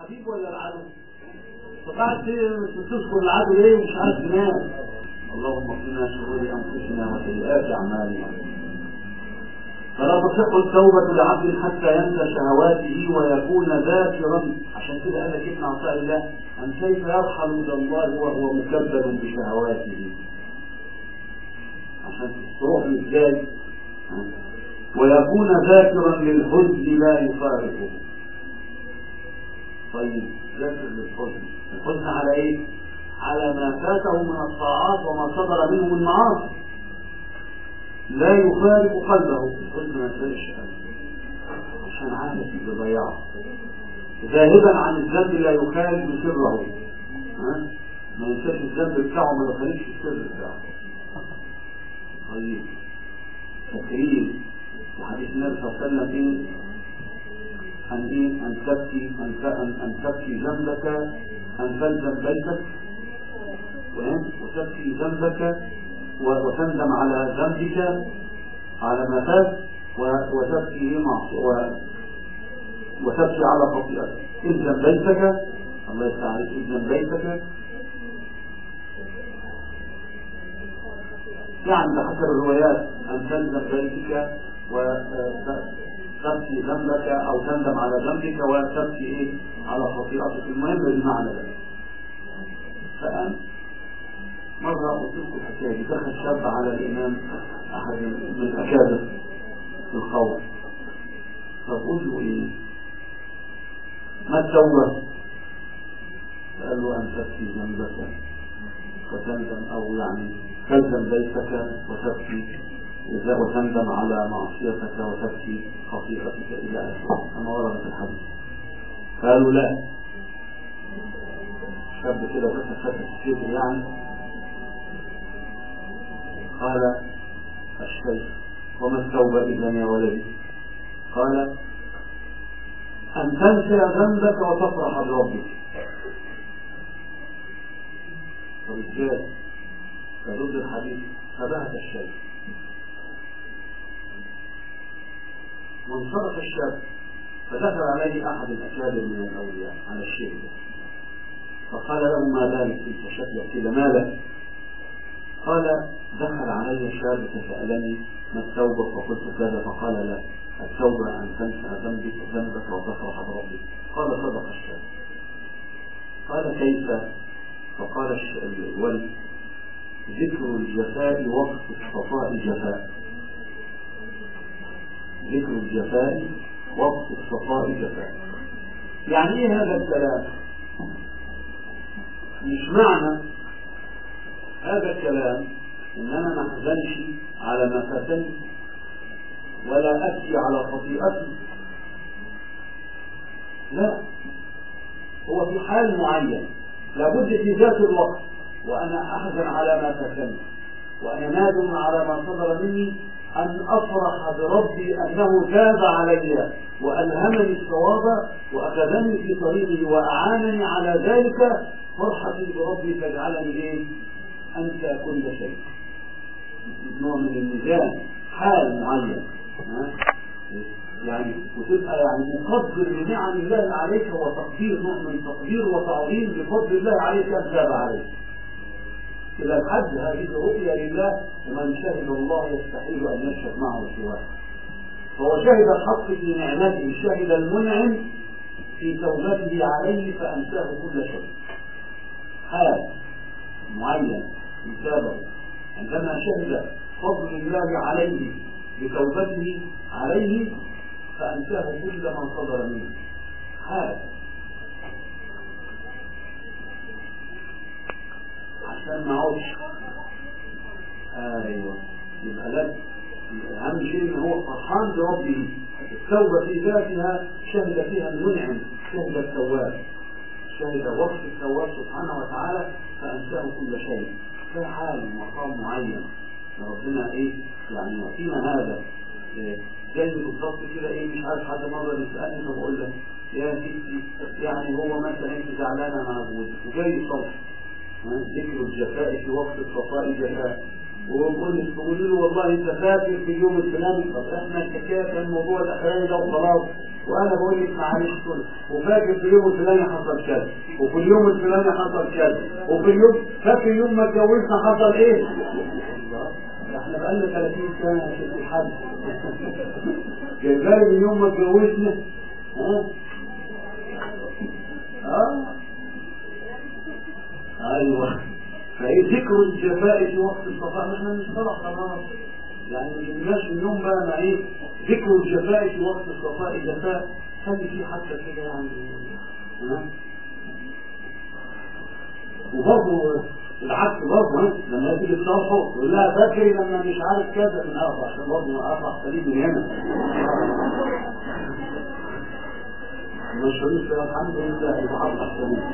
الحبيب ولا العدو فقعد تذكر العدو ليه ومش عارف تنام اللهم اقنا شرور انفسنا وسيئات اعمالنا فلا تصح التوبة لعبد حتى ينسى شهواته ويكون ذاكرا عشان كده قال لك ابن عطاء الله أن كيف يرحل إلى الله وهو مكبل بشهواته عشان تروح ازاي ويكون ذاكرا للحزن لا يفارقه طيب ذاكر للحزن الحزن على ايه على ما فاته من الطاعات وما صدر منه من معاصي لا يفارق قلبه الحزن ما يفارقش قلبه عشان عارف اللي ضيعه ذاهبا عن الذنب لا يخالف سره ها ما ينساش الذنب بتاعه ما يخالفش السر بتاعه طيب تكريم وحديث النبي صلى الله عليه وسلم ايه أن إيه أن تبكي أن أن, أن تبكي ذنبك أن تلزم بيتك وتبكي ذنبك وتندم على ذنبك على ما فات وتبكي معصية وتبكي على خطيئتك الزم بيتك الله يستعان الزم بيتك يعني بحسب الروايات أن تلزم بيتك وتبكي ذنبك أو تندم على ذنبك وتبكي إيه على خطيئتك المهم بمعنى ذلك فأنت مرة قلت لكم الحكاية دي دخل شاب على الإمام أحد من الأكابر في القول فقلت له إيه ما التوبة؟ قال له أن تبكي ذنبك وتندم أو يعني تلزم بيتك وتبكي وتندم على معصيتك وتبكي خطيئتك إلى آخره كما ورد في الحديث قالوا لا شاب كده وفتح فتح الصدر يعني قال الشيخ وما التوبة إذا يا ولدي قال أن تنسى ذنبك وتفرح بربك طب ازاي؟ فضد الحديث فبهت الشيخ وانصرف الشاب فدخل عليه أحد الأكابر من الأولياء على الشيخ فقال له ما ذلك انت شكلك كده مالك قال دخل علي شاب فسألني ما التوبة فقلت كذا فقال لا التوبة أن تنسى ذنبك ذنبك وتفرح بربك قال صدق الشاب قال كيف فقال الولي ذكر الجفاء وقت الصفاء جفاء ذكر الجفاء وقت الصفاء جفاء يعني ايه هذا الكلام مش معنى هذا الكلام ان انا ما احزنش على ما فاتني ولا ابكي على خطيئتي لا هو في حال معين لابد في ذات الوقت وانا احزن على ما فاتني وانا نادم على ما صدر مني ان افرح بربي انه تاب علي والهمني الصواب واخذني في طريقه واعانني على ذلك فرحتي بربي تجعلني ايه انسى كل شيء نوع من الميزان حال معين يعني وتبقى يعني مقدر لنعم الله عليك وتقدير نوع من تقدير وتعظيم لفضل الله عليك ان تاب عليك إلى الحج هذه رؤية لله ومن شهد الله يستحيل أن يشهد معه سواه فهو شهد الحق في نعمته شهد المنعم في توبته عليه فأنساه كل شيء حال معين يتابع عندما شهد فضل الله عليه بتوبته عليه فأنساه كل من صدر منه حال عشان ما عودش ايوه يبقى لك اهم شيء ان هو فرحان بربه التوبه في ذاتها شهد فيها المنعم شهد التواب شهد وصف التواب سبحانه وتعالى فانساه كل شيء في حال مقام معين ربنا ايه يعني يعطينا هذا إيه زي بالظبط كده ايه مش عارف حد مره بيسالني فبقول له يا ستي يعني هو مثلا انت زعلانه مع جوزك وجاي صلح ذكر الجفاء في وقت الصفاء جفاء ويقول تقول له والله انت فاكر في اليوم الفلاني طب احنا الحكايه كان الموضوع الاخراني ده وخلاص وانا بقول لك معلش كل وفاكر في اليوم الفلاني حصل كذا وفي اليوم الفلاني حصل كذا وفي اليوم فاكر يوم ما اتجوزنا حصل ايه؟ احنا بقالنا 30 سنه عشان الحد جايبالي من يوم ما اتجوزنا ها؟ اه ايوه فايه ذكر الجفاء في وقت الصفاء احنا مش طلع خلاص يعني ما جبناش النوم بقى مع ايه ذكر الجفاء في وقت الصفاء الجفاء خلي فيه حتى كده يعني ها وبرضه العكس برضه ها لما تيجي تصرفه يقول لها فاكري لما مش عارف كذا من اقطع عشان برضه اقطع سليم من هنا مشهورين في الحمد لله يتعرف سليم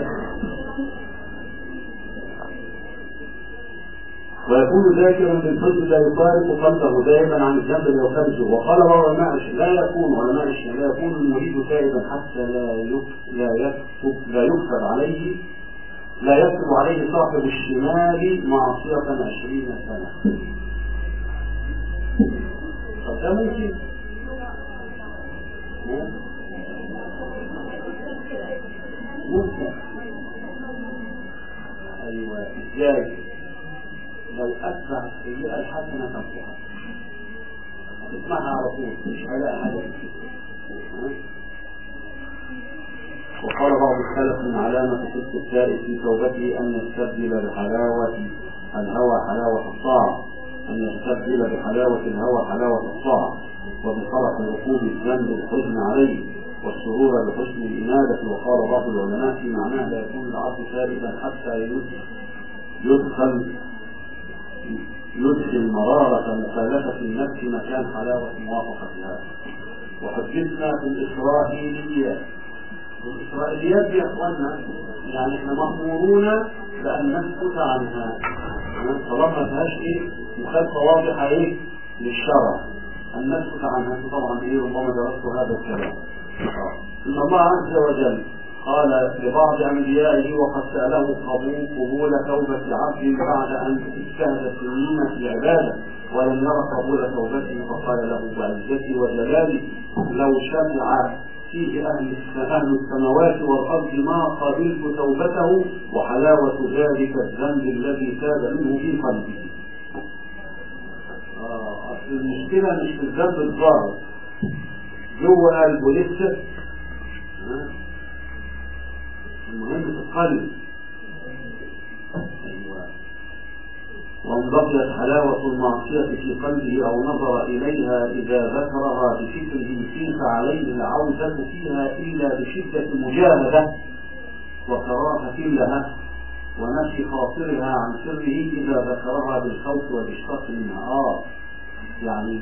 ويكون ذاكرا بالحزن لا يفارق قلبه دائما عن الذنب لا يخرجه وقال بعض المعش لا يكون علماء الشيء لا يكون المريد تائبا حتى لا لا يكتب لا يكتب عليه لا يكتب عليه صاحب الشمال معصية عشرين سنة طب ده ممكن ممكن ايوه ازاي لو اتبع السيئة الحسنة تمحها تسمعها على طول مش هلاقي حاجة وقال بعض السلف من علامة صدق التائب في توبته أن يستبدل بحلاوة الهوى حلاوة الطاعة أن يستبدل بحلاوة الهوى حلاوة الطاعة وبفرح ركوب الذنب الحزن عليه والسرور بحسن الإنابة وقال بعض العلماء في معناه لا يكون العبد ثابتا حتى يدخل يدخل مرارة مخالفة النفس مكان حلاوة موافقتها وحدثنا في الإسرائيليات والإسرائيليات دي يا إخوانا يعني إحنا مأمورون بأن نسكت عنها طالما ما فيهاش إيه مخالفة واضحة إيه للشرع أن نسكت عنها أنتم طبعا إيه ربما درستوا هذا الكلام إن الله عز وجل قال لبعض أنبيائه وقد سأله قبول قبول توبة عبد بعد أن اجتهد سنين في العبادة ولم ير قبول توبته فقال له بعزتي وجلالي لو شفع فيه أهل أهل السماوات والأرض ما قبلت توبته وحلاوة ذلك الذنب الذي تاب منه في قلبه. آه أصل المشكلة مش في الذنب الظاهر جوه قلبه لسه آه. المهم في القلب أيوة. وان بقيت حلاوة المعصية في قلبه أو نظر إليها إذا ذكرها بفكره كيف عليه العودة فيها إلا بشدة مجاهدة وكراهة لها ونفي خاطرها عن سره إذا ذكرها بالخوف والإشفاق منها آه يعني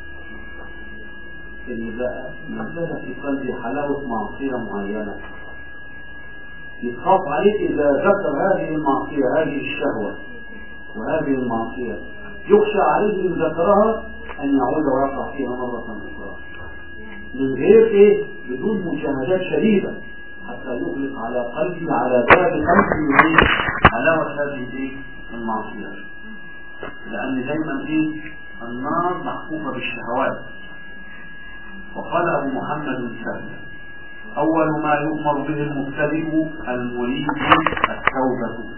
إذا نزل في قلبي حلاوة معصية معينة يخاف عليه إذا ذكر هذه المعصية هذه الشهوة وهذه المعصية يخشى عليه إن ذكرها أن يعود ويقع فيها مرة أخرى من غير إيه بدون مشاهدات شديدة حتى يغلق على قلبي على باب قلبي حلاوة هذه إيه المعصية لأن دايما إيه النار محفوفة بالشهوات وقال أبو محمد سهل أول ما يؤمر به المبتدئ المريد التوبة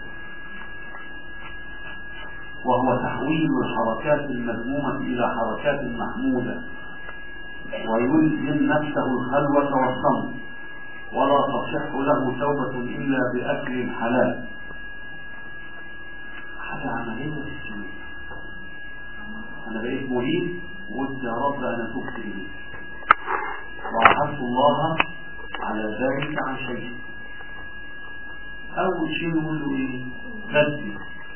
وهو تحويل الحركات المذمومة إلى حركات محمودة ويلزم نفسه الخلوة والصمت ولا تصح له توبة إلا بأكل الحلال حاجة عملية في السنة أنا بقيت مريد وقلت يا رب أنا تبت إليك وعهدت الله على ذلك عن شيء أول شيء نقول له إيه؟ بدل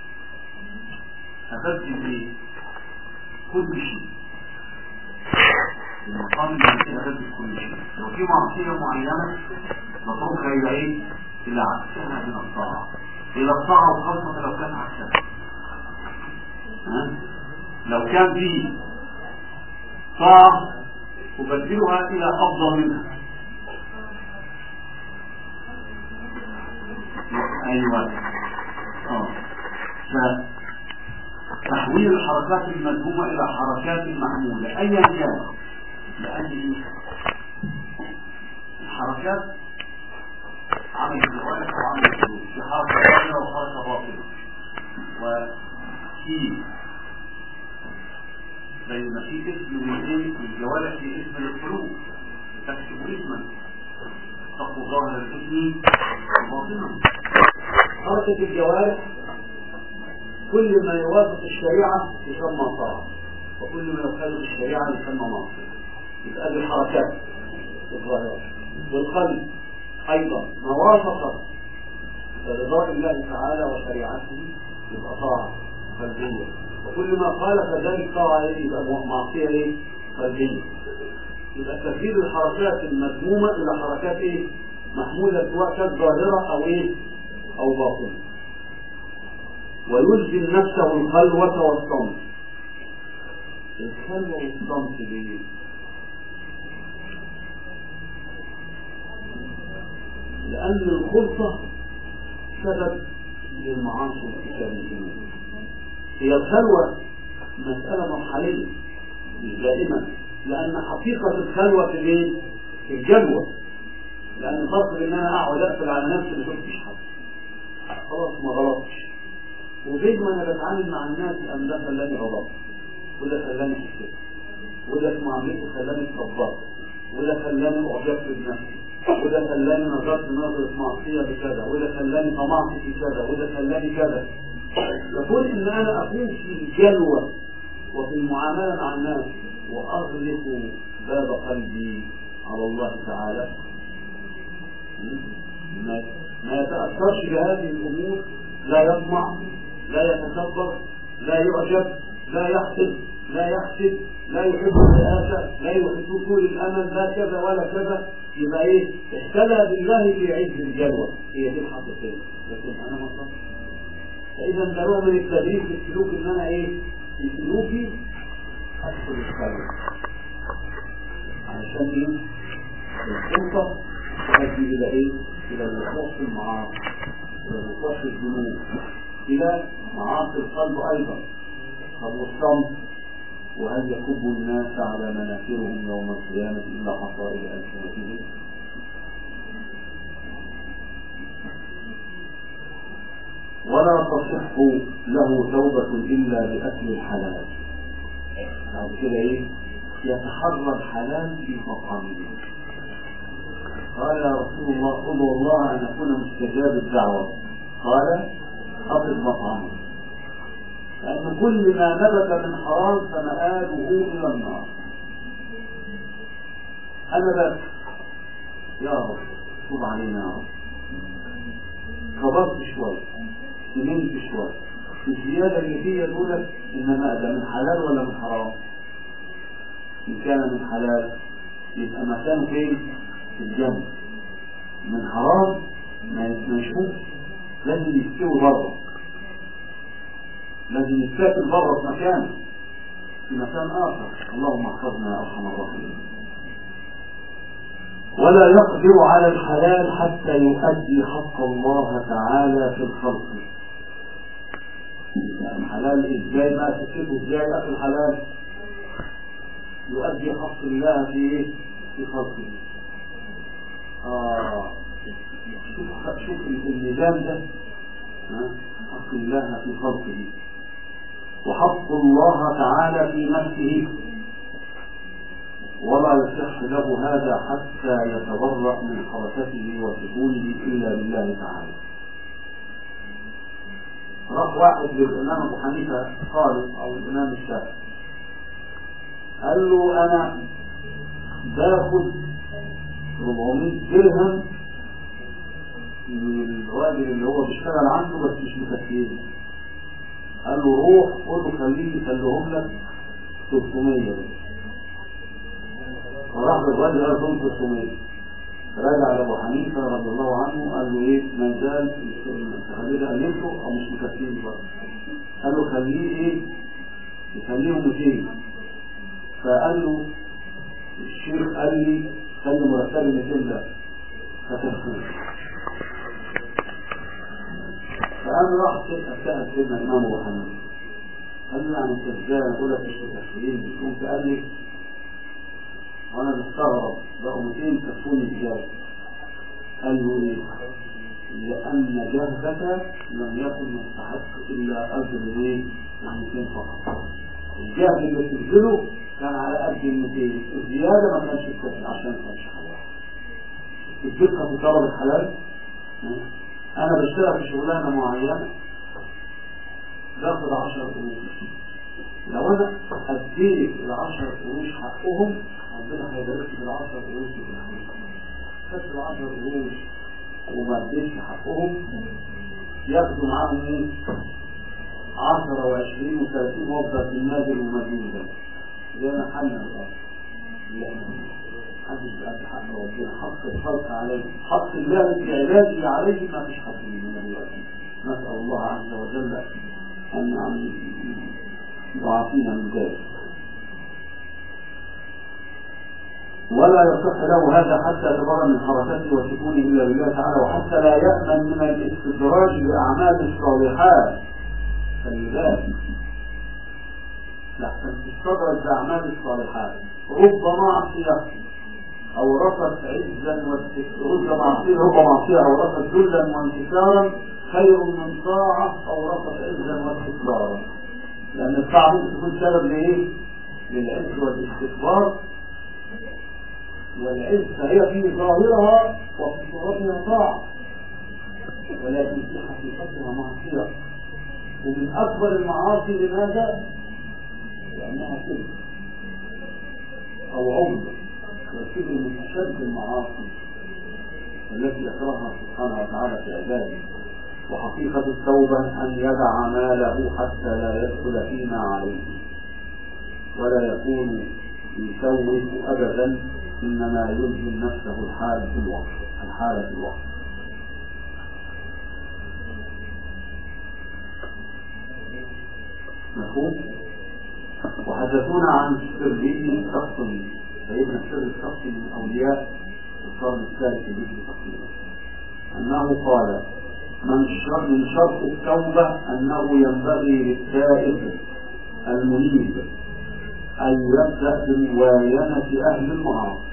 أبدل إيه؟ كل شيء المقام المعصية أبدل كل شيء لو في معصية معينة نتركها إلى إيه؟ إلى عكسها من الطاعة إلى الطاعة وخاصة لو كان عكسها ها؟ لو كان في طاعة أبدلها إلى أفضل منها ايوه اه فتحويل الحركات المذمومة الى حركات محمولة ايا كان لان حركات عمل الجوارح وعمل القلوب في حركة ظاهرة وحركة باطنة وفي زي ما في اسم للايه الجوارح في اسم للقلوب تكتب اسما تقوى ظاهر الاسم باطنا حركة الجوارح كل ما يوافق الشريعة يسمى طاعة وكل ما يخالف الشريعة يسمى معصية يبقى دي الحركات الظاهرة والقلب أيضا ما وافق رضاء الله تعالى وشريعته يبقى طاعة قلبية وكل ما خالف ذلك طاعة يبقى معصية ايه؟ قلبية يبقى تبديل الحركات المذمومة إلى حركات ايه؟ محمولة سواء كانت ظاهرة أو ايه؟ أو باطنة ويلزم نفسه الخلوة والصمت الخلوة والصمت دي لأن الخلطة سبب للمعاصي والكتاب هي الخلوة مسألة مرحلية مش دائما لأن حقيقة الخلوة في الايه؟ في الجلوة لأن فرق بين أنا أقعد أقفل على نفسي ما شفتش حد خلاص ما غلطتش وزي ما أنا بتعامل مع الناس أن ده خلاني غلط وده خلاني حسيت وده في معاملته خلاني اتكبرت وده خلاني أعجبت بنفسي وده خلاني نظرت نظرة معصية بكذا وده خلاني طمعت في كذا وده خلاني كذا يقول ان انا اكون في الجلوة وفي المعاملة مع الناس واغلق باب قلبي على الله تعالى ما, ما يتأثرش بهذه الامور لا يطمع لا يتكبر لا يعجب لا يحسد لا يحسد لا يحب الرئاسة لا يحب طول الأمل لا كذا ولا كذا يبقى إيه احتلى بالله في عز الجلوة هي دي الحقيقية لكن أنا ما صدق فإذا ده نوع من التدريب في السلوك إن أنا إيه في سلوكي أدخل الخلوة علشان إيه الخلطة تؤدي إلى إيه إلى الوقوع في المعاصي إلى الوقوع في الذنوب إلى معاصي القلب أيضا طب والصمت وهل يكب الناس على مناخرهم يوم القيامة إلا حصائد ألسنتهم ولا تصح له توبة إلا بأكل الحلال بعد كده إيه يتحرى الحلال في مطعمه قال يا رسول الله ادعو الله أن أكون مستجاب الدعوة قال أطلب مطعمه لأن كل ما نبت من حرام فمآله إلى النار أنا بس يا رب تب علينا يا رب كبرت شوية سمنت شوية الزيادة اللي فيها دول إنما ده من حلال ولا من حرام إن كان من حلال يبقى مكانه فين في الجنة من حرام ما يشوفش لازم يستوي بره لازم يتسافر بره في مكان في مكان آخر اللهم احفظنا يا أرحم الراحمين ولا يقدر على الحلال حتى يؤدي حق الله تعالى في الخلق الحلال ازاي ما تكتبه ازاي اكل الحلال يؤدي حق الله في ايه في خلقه اه شوف شوف الميزان ده حق الله في خلقه وحق الله تعالى في نفسه ولا يصح له هذا حتى يتبرأ من حركته وسكونه إلا بالله تعالى راح واحد للإمام أبو حنيفة قال أو الإمام الشافعي قال له أنا باخد 400 درهم من الراجل اللي هو بيشتغل عنده بس مش مكفيني قال له روح قول له خليه يخليهم لك 300 بس وراح للراجل قال لهم 300 راجع لابو حنيفه رضي الله عنه قال له ايه ما زال التخليل قللته او مش مكفيني برضه قال له خليه ايه يخليهم 200 فقال له الشيخ قال لي خلي مرتبي 200 ده فتفوت فقام راح سأل سيدنا الإمام أبو حنيفة قال له يعني أنت إزاي أقول لك مش متأخرين قمت قال لي وأنا مستغرب بقوا 200 كفوني إزاي قال له ايه؟ لأن جهدك لم يكن يستحق إلا أجر ايه؟ المتين فقط. الجهد اللي تبذله كان على قد المتين، الزيادة ما كانش كافي عشان ما كانش حلال. الدقة في طلب الحلال أنا بشتغل في شغلانة معينة باخد 10 قروش لو أنا أديت ال 10 قروش حقهم ربنا هيبارك لي بال 10 قروش دول خدت ال 10 قروش وما اديتش حقهم ياخدوا معاهم ايه؟ 10 و20 و30 وافضل في النازل ومدين ده زي ما حلنا الارض محدش بقى حق ربنا حق الخلق عليه حق الله في عباده عليه ما فيش حق من دلوقتي نسأل الله عز وجل أن يعني يعافينا من ذلك ولا يصح له هذا حتى يتبرأ من حركته وسكونه إلا بالله تعالى وحتى لا يأمن من الاستدراج بأعمال الصالحات خلي بالك لحسن تستدرج بأعمال الصالحات رب معصية أو رفض عزا رب معصية رب معصية أو رفض ذلا وانكسارا خير من طاعة أو رفض عزا واستكبارا لأن الطاعة ممكن تكون سبب لإيه؟ للعز والاستكبار والعزة هي في ظاهرها وفي صورتها طاعة ولكن في حقيقتها معصية ومن أكبر المعاصي لماذا؟ لأنها كذب أو عمر والكبر من أشد المعاصي التي يكرهها سبحانه وتعالى في عباده وحقيقة التوبة أن يدع ماله حتى لا يدخل فيما عليه ولا يكون يسوف أبدا إنما يلزم نفسه الحال في الوقت الحالة في الوقت مفهوم؟ وحدثونا عن سره الشخصي سيدنا السر الشخصي من أولياء القرن الثالث الهجري تقريبا أنه قال من شرط من شرط التوبة أنه ينبغي للتائب المنيب أن يبدأ بمواينة أهل المعاصي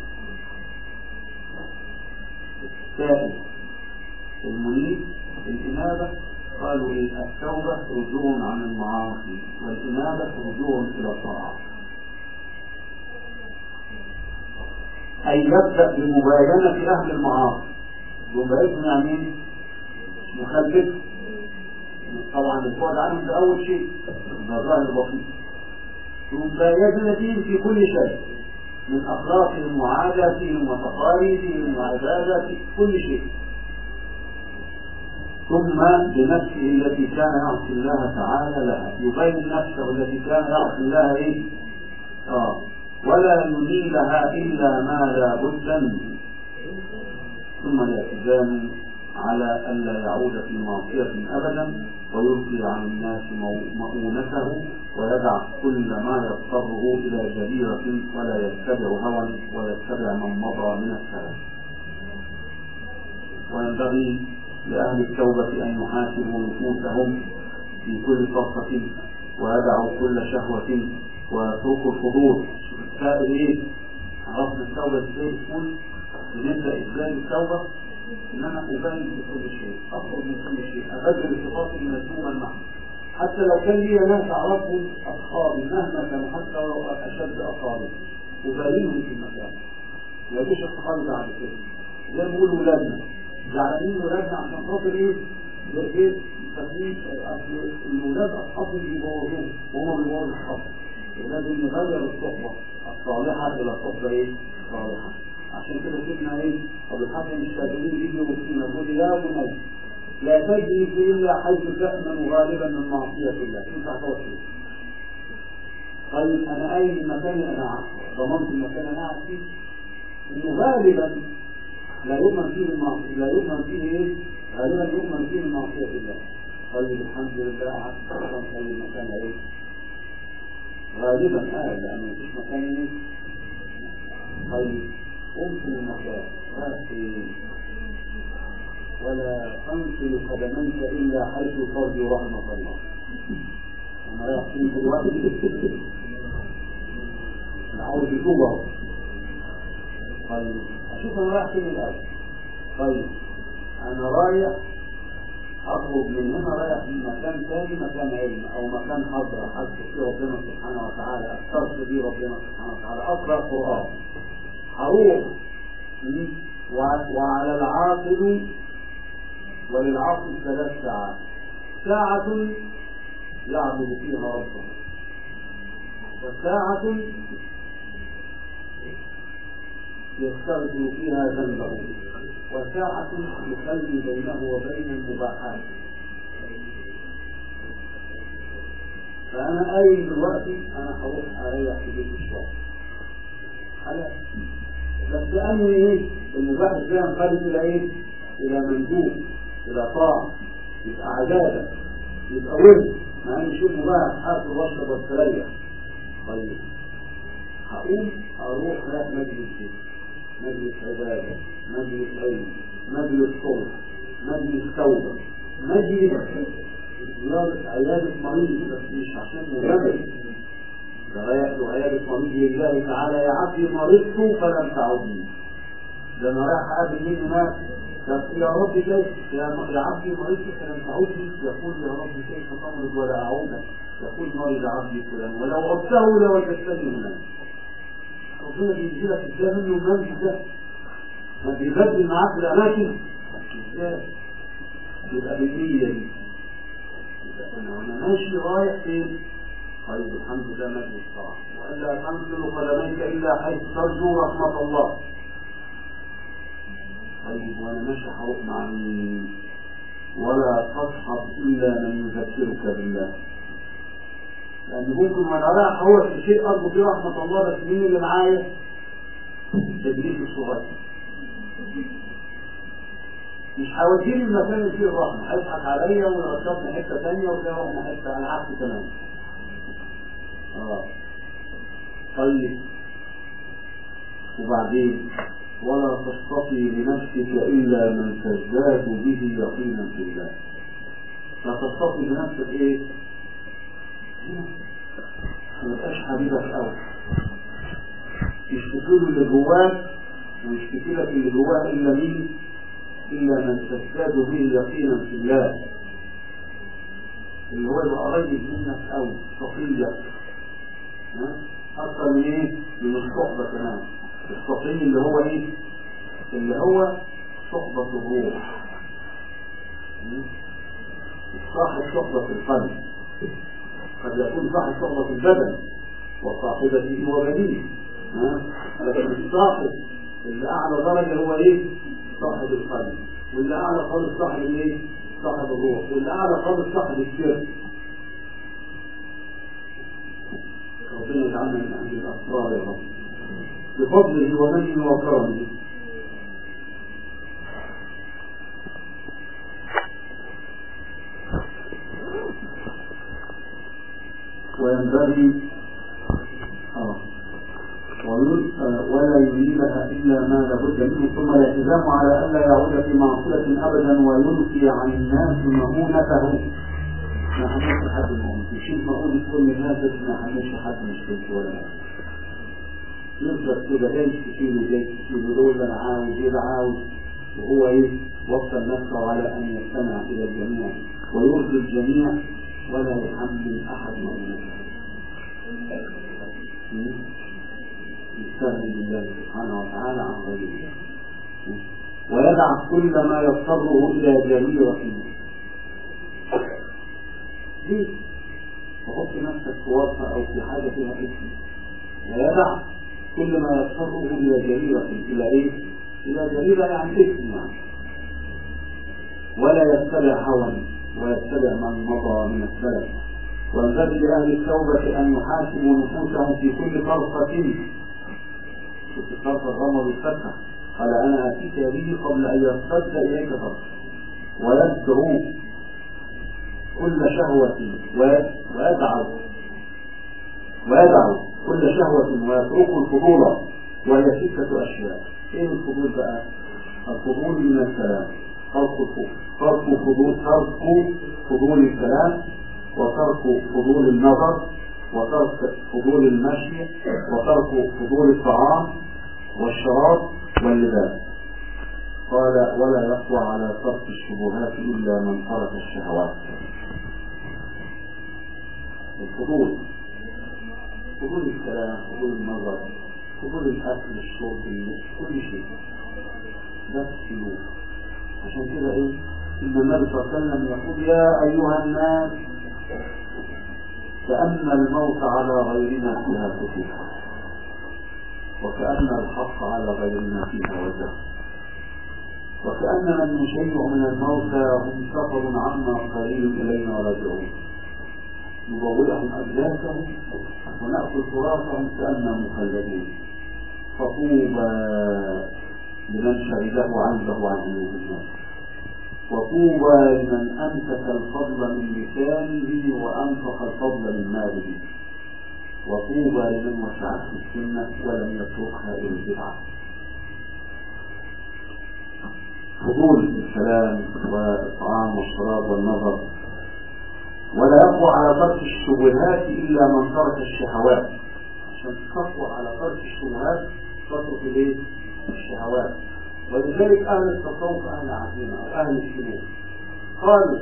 التائب المنيب الإنابة قالوا إيه التوبة رجوع عن المعاصي والإنابة رجوع إلى الطاعة أن يبدأ بمباينة أهل المعاصي مباينة يعني مخلف طبعا البعد عنهم ده أول شيء ده ظاهر بسيط مباينة فيهم في كل شيء من أخلاقهم وعاداتهم وتقاليدهم وعباداتهم كل شيء ثم بنفسه التي كان يعصي الله تعالى لها يبين نفسه التي كان يعصي الله ايه؟ اه ولا ينيلها الا ما لا بد منه ثم يأتزان على ألا يعود في معصية أبدا ويلقي عن الناس مؤونته ويدع كل ما يضطره إلى جريرة ولا يتبع هوى ويتبع من مضى من السلف وينبغي لأهل التوبة أن يحاسبوا نفوسهم في كل فرصة ويدعوا كل شهوة ويتركوا الفضول السائل إيه؟ عرفنا التوبة إزاي تكون بنبدأ إزاي التوبة إن أنا أبين في كل شيء أخرج من كل شيء أبدل صفاتي مذموما معه حتى لو كان لي ناس أعرفهم أصحابي مهما كانوا حتى لو أشد أصحابي أبينهم في المكان لا يجوش أصحابي بعد كده زي ما بيقولوا ولادنا زعلانين ولادنا عشان خاطر ايه؟ ايه؟ فاكرين الولاد اصحابهم بيبوظوه وهم بيبوظوا الصحبه لازم نغير الصحبه الصالحه الى صحبه ايه؟ صالحه عشان كده شفنا ايه؟ ابو الحسن الشاذلي يجي وفينا يقول يا بني لا تجلس الا حيث تامن غالبا من معصيه الله ينفع توصل طيب انا اي مكان انا ضمنت المكان انا قاعد فيه انه غالبا لا يؤمن فيه المعصية لا يؤمن فيه ايه؟ غالبا يؤمن فيه من معصية الله طيب الحمد لله عشان طيب المكان ايه؟ غالبا اه لانه مفيش مكان ايه؟ طيب قمت من المكان رايح ولا تنصل قدميك الا حيث ترجو رحمة الله انا رايح فين دلوقتي؟ انا عاوز يتوب طيب اشوف انا رايح فين الاول طيب رايح اخرج من هنا رايح من مكان ثاني مكان علم او مكان حضره حد فيه ربنا سبحانه وتعالى استغفر بيه ربنا سبحانه وتعالى اقرا قران هروح وعلى العاقل وللعاقل ثلاث ساعات ساعة يعبد فيها ربه وساعة يستغفر فيها ذنبه وساعة يخلي بينه وبين المباحات فأنا قايل دلوقتي أنا هروح أريح في بيت الشغل خلاص بس أنوي إيه؟ المباح ده ينقلب إلى إيه؟ إلى مندوب إلى طاعة يبقى عبادة يبقى ورد مع إن شوف مباح آكل وأشرب واستريح طيب هقوم أروح رايح مجلس بيت مجلس عبادة مجلس علم مجلس صلح مجلس توبة مجلس زيارة عيادة مريض بس مش عشان مجرد ده رايح له عيادة مريض لله تعالى يا عبدي مرضت فلم تعودني ده انا رايح اقابل مين هناك يا رب كيف يا يا عبدي مرضت فلم تعودني يقول يا رب كيف تمرض ولا اعودك يقول مرض عبدي فلان ولو عدته لوجدتني هناك ربنا بينزلك ازاي منه المنزل ده ما بيبدل معاك الاماكن ازاي يبقى بالنية دي يبقى انا وانا ماشي رايح فين طيب الحمد لله مجلس طاعة والا تنزل قدميك الا حيث ترجو رحمة الله طيب وانا ماشي هروح مع مين ولا تصحب الا من يذكرك بالله لأن ممكن وأنا رايح هو في شيء أرجو فيه رحمة الله بس مين اللي معايا؟ إبليس الصغير. مش هيوديني المكان اللي فيه الرحمة، هيضحك عليا ويرشدني حتة ثانية ويروحني حتة على العكس تماما. آه. طيب وبعدين ولا تصطفي لنفسك إلا من تزداد به يقينا في الله. لا تصطفي لنفسك إيه؟ ما يبقاش حبيبك قوي يشتكي له اللي جواك ويشتكي لك اللي جواه الا مين؟ الا من تزداد به يقينا في الله اللي هو يبقى قريب منك قوي صفية اكثر من ايه؟ من الصحبة كمان الصفي اللي هو ايه؟ اللي هو صحبة الروح صاحب صحبة القلب قد يكون صاحب صحبة البدن وصاحبته وبنيه لكن الصاحب اللي أعلى درجة هو إيه؟ صاحب القلب واللي أعلى خالص صاحب الإيه؟ صاحب الروح واللي أعلى خالص صاحب الشرك ربنا يجعلنا من أهل الأسرار يا رب بفضله ومنه وكرمه وينبغي آه. ولا يريدها إلا ما لابد منه ثم الالتزام على ألا يعود في معصية أبدا وينفي عن الناس مهونته ما حملش حد المؤمن يشيل مؤونة كل الناس ما حملش حد مشكلته ولا نفسه يفضل كده جاي تشيله جاي تشيله دول انا عاوز يبقى عاوز وهو ايه وصل نفسه على ان يستمع الى الجميع ويرضي الجميع ولا يحمل احد مؤونته يستهزئ بالله سبحانه وتعالى عن غيره ويدع كل ما يضطره الى جريرة ليه؟ تحط نفسك في ورطة او في حاجة فيها اسم ويدع كل ما يضطره الى جريرة الى ايه؟ الى جريرة يعني اسم يعني ولا يتبع هوى ويتبع من مضى من السلف وينبغي لأهل التوبة أن يحاسبوا نفوسهم في كل طرفة شوف الطرف الغمض الفتح قال أنا أتيك به قبل أن يرتد إليك طرف ويدعو كل شهوة ويدعو ويدعو كل شهوة ويترك الفضول وهي ستة أشياء إيه الفضول بقى؟ الفضول من الكلام ترك ترك فضول ترك فضول الكلام وترك فضول النظر وترك فضول المشي وترك فضول الطعام والشراب واللباس قال ولا يقوى على ترك الشبهات إلا من ترك الشهوات الفضول فضول الكلام فضول النظر فضول الأكل الشرب اللبس كل شيء ده السلوك عشان كده ايه ان النبي صلى الله عليه وسلم يقول يا ايها الناس كأن الموت على غيرنا فيها كتب وكأن الحق على غيرنا فيها وجه وكأن من يشيع من الموتى هم سفر عنا قليل إلينا راجعون نضوئهم أجلاسهم ونأكل تراثهم كأننا مخلدون فطوبى لمن شهده عنده عن عيوب الناس وطوبى لمن أمسك الفضل من لسانه وأنفق الفضل من ماله وطوبى لمن وسعته السنة ولم يتركها إلى البدعة فضول الكلام والطعام والشراب والنظر ولا يقوى على ترك الشبهات إلا من ترك الشهوات عشان تقوى على ترك الشبهات تترك الايه؟ الشهوات ولذلك أهل التصوف أهل عزيمة أو أهل السلوك قالوا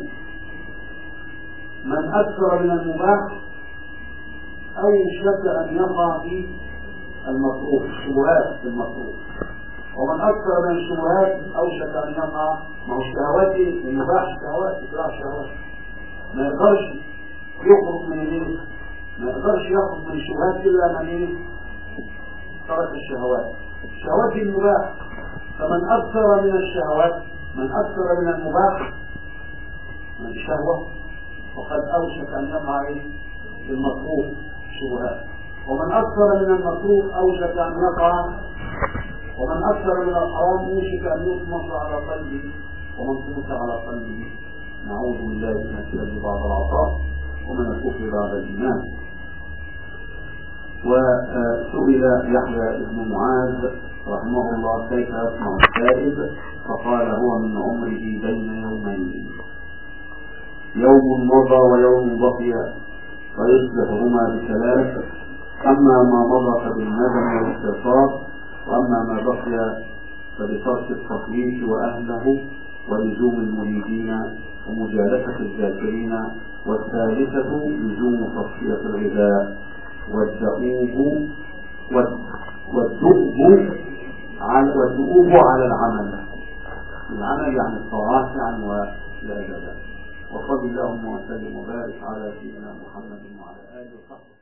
من أكثر من المباح أو شك أن يقع في المطروح الشبهات في المطروح ومن أكثر من الشبهات أوشك أن يقع ما هو الشهوات المباح شهوات إكراه شهوات ما يقدرش يخرج من الايه؟ ما يقدرش يخرج من الشبهات إلا من ايه؟ ترك الشهوات الشهوات دي المباح فمن أكثر من الشهوات من أكثر من المباح من الشهوة وقد أوشك أن يقع ايه؟ في المطروح الشبهات ومن أكثر من المطروح أوشك أن يقع ومن أكثر من الحرام يوشك أن يطمس على قلبه ومن طمس على قلبه نعوذ بالله من الشر بعد العطاء ومن الكفر بعد الإيمان وسئل يحيى بن معاذ رحمه الله كيف يسمع التائب فقال هو من عمره بين يومين يوم مضى ويوم بقي فيصلحهما بثلاث أما ما مضى فبالندم والاستغفار وأما ما بقي فبترك التقليد وأهله ولزوم المريدين ومجالسة الذاكرين والثالثة لزوم تصفية الغذاء والدؤوب والدؤوب على والدؤوب على العمل العمل يعني الطاعات يعني والعبادات وصل اللهم وسلم وبارك على سيدنا محمد وعلى اله وصحبه